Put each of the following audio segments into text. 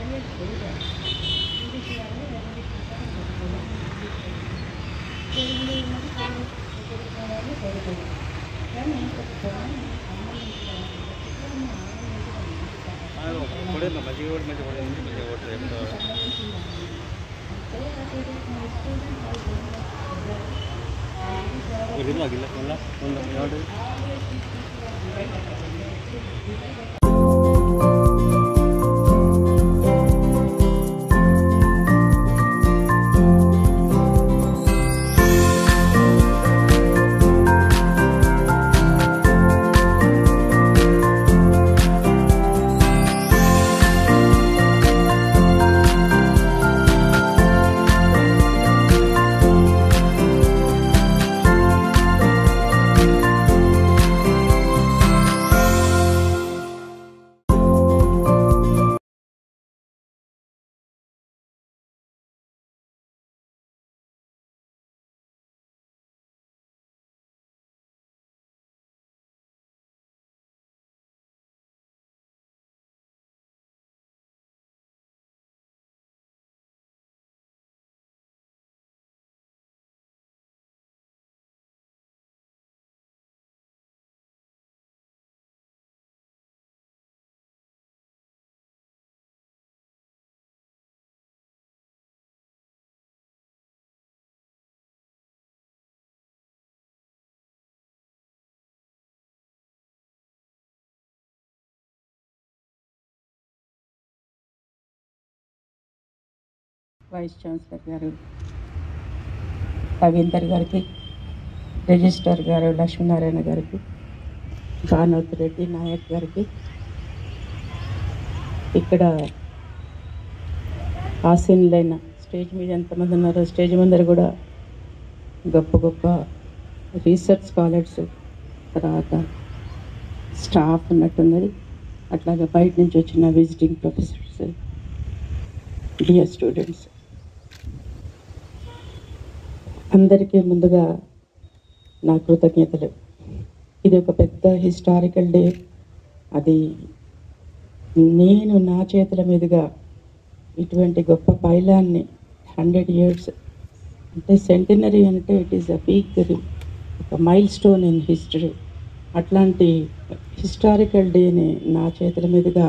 కొడేమ్మా మంచిగా కొడి మంచిగా కొడి మంచిగా కొట్టరు ఎప్పుడు గిల్ల గిల్ల ఉందా ఉందా ఏమంటుంది వైస్ ఛాన్సలర్ గారు రవీందర్ గారికి రిజిస్టర్ గారు లక్ష్మీనారాయణ గారికి భానోత్ రెడ్డి నాయక్ గారికి ఇక్కడ ఆసీనులైన స్టేజ్ మీద ఎంతమంది ఉన్నారో స్టేజ్ ముందర కూడా గొప్ప గొప్ప రీసెర్చ్ స్కాలర్స్ తర్వాత స్టాఫ్ ఉన్నట్టున్నది అట్లాగే బయట నుంచి వచ్చిన విజిటింగ్ ప్రొఫెసర్స్ డియర్ స్టూడెంట్స్ అందరికీ ముందుగా నా కృతజ్ఞతలు ఇది ఒక పెద్ద హిస్టారికల్ డే అది నేను నా చేతుల మీదుగా ఇటువంటి గొప్ప పైలాన్ని హండ్రెడ్ ఇయర్స్ అంటే సెంటినరీ అంటే ఇట్ ఈస్ అ బిగ్ ఒక మైల్ స్టోన్ ఇన్ హిస్టరీ అట్లాంటి హిస్టారికల్ డేని నా చేతుల మీదుగా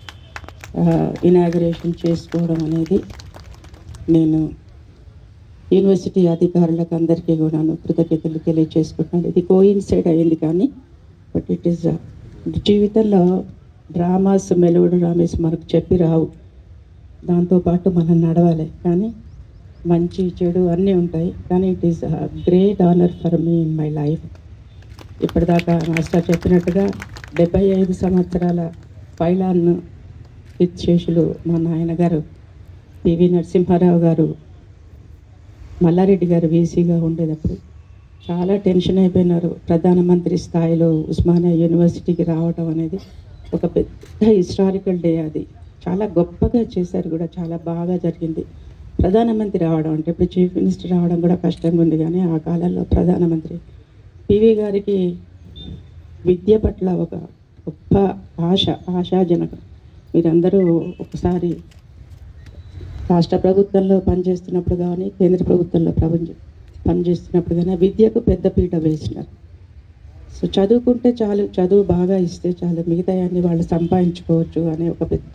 ఇనాగ్రేషన్ చేసుకోవడం అనేది నేను యూనివర్సిటీ అధికారులకు అందరికీ కూడాను కృతజ్ఞతలు తెలియజేసుకుంటున్నాను ఇది కోయిన్సైడ్ అయింది కానీ బట్ ఇట్ ఈస్ జీవితంలో డ్రామాస్ మెలోడ్ డ్రామాస్ మనకు చెప్పి రావు దాంతోపాటు మనం నడవాలి కానీ మంచి చెడు అన్నీ ఉంటాయి కానీ it is great honour for me in my life ఇప్పటిదాకా మాస్టర్ చెప్పినట్టుగా డెబ్బై ఐదు సంవత్సరాల పైలాన్ను విశేషులు మా నాయనగారు పివి నరసింహారావు గారు మల్లారెడ్డి గారు వీసీగా ఉండేటప్పుడు చాలా టెన్షన్ అయిపోయినారు ప్రధానమంత్రి స్థాయిలో ఉస్మానియా యూనివర్సిటీకి రావడం అనేది ఒక పెద్ద హిస్టారికల్ డే అది చాలా గొప్పగా చేశారు కూడా చాలా బాగా జరిగింది ప్రధానమంత్రి రావడం అంటే ఇప్పుడు చీఫ్ మినిస్టర్ రావడం కూడా కష్టంగా ఉంది కానీ ఆ కాలంలో ప్రధానమంత్రి పివి గారికి విద్య పట్ల ఒక గొప్ప ఆశ ఆశాజనకం మీరందరూ ఒకసారి రాష్ట్ర ప్రభుత్వంలో పనిచేస్తున్నప్పుడు కానీ కేంద్ర ప్రభుత్వంలో ప్రభు పనిచేస్తున్నప్పుడు కానీ విద్యకు పెద్ద పీట వేసినారు సో చదువుకుంటే చాలు చదువు బాగా ఇస్తే చాలు మిగతా అన్ని వాళ్ళు సంపాదించుకోవచ్చు అనే ఒక పెద్ద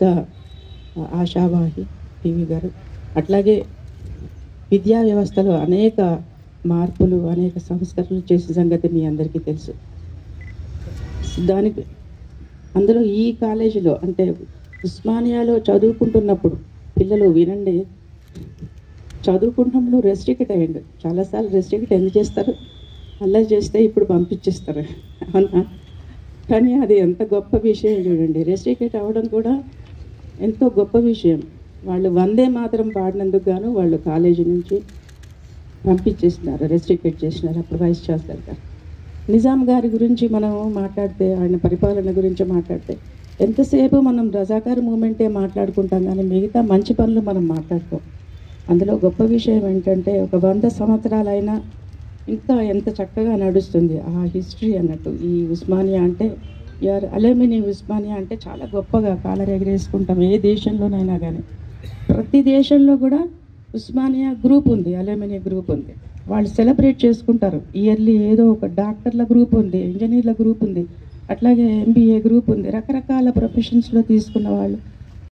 ఆశావాహి టీవీ గారు అట్లాగే విద్యా వ్యవస్థలో అనేక మార్పులు అనేక సంస్కరణలు చేసిన సంగతి మీ అందరికీ తెలుసు దానికి అందులో ఈ కాలేజీలో అంటే ఉస్మానియాలో చదువుకుంటున్నప్పుడు పిల్లలు వినండి చదువుకుంటున్నప్పుడు రెస్ట్రిక్ట్ అయ్యండి చాలాసార్లు రెస్ట్రిక్ట్ ఎందుకు చేస్తారు అలా చేస్తే ఇప్పుడు పంపించేస్తారు అవునా కానీ అది ఎంత గొప్ప విషయం చూడండి రెస్ట్రిక్ట్ అవ్వడం కూడా ఎంతో గొప్ప విషయం వాళ్ళు వందే మాత్రం పాడినందుకు గాను వాళ్ళు కాలేజీ నుంచి పంపించేసినారు రెస్ట్రిక్ట్ చేసినారు అప్పుడు వైస్ ఛాన్సలర్ గారు నిజాం గారి గురించి మనం మాట్లాడితే ఆయన పరిపాలన గురించి మాట్లాడితే ఎంతసేపు మనం రజాకార్ మూమెంటే మాట్లాడుకుంటాం కానీ మిగతా మంచి పనులు మనం మాట్లాడుకోం అందులో గొప్ప విషయం ఏంటంటే ఒక వంద సంవత్సరాలైనా ఇంకా ఎంత చక్కగా నడుస్తుంది ఆ హిస్టరీ అన్నట్టు ఈ ఉస్మానియా అంటే యూఆర్ అలమిని ఉస్మానియా అంటే చాలా గొప్పగా కాలర్ ఎగరేసుకుంటాం ఏ దేశంలోనైనా కానీ ప్రతి దేశంలో కూడా ఉస్మానియా గ్రూప్ ఉంది అలమిని గ్రూప్ ఉంది వాళ్ళు సెలబ్రేట్ చేసుకుంటారు ఇయర్లీ ఏదో ఒక డాక్టర్ల గ్రూప్ ఉంది ఇంజనీర్ల గ్రూప్ ఉంది అట్లాగే ఎంబీఏ గ్రూప్ ఉంది రకరకాల ప్రొఫెషన్స్లో తీసుకున్న వాళ్ళు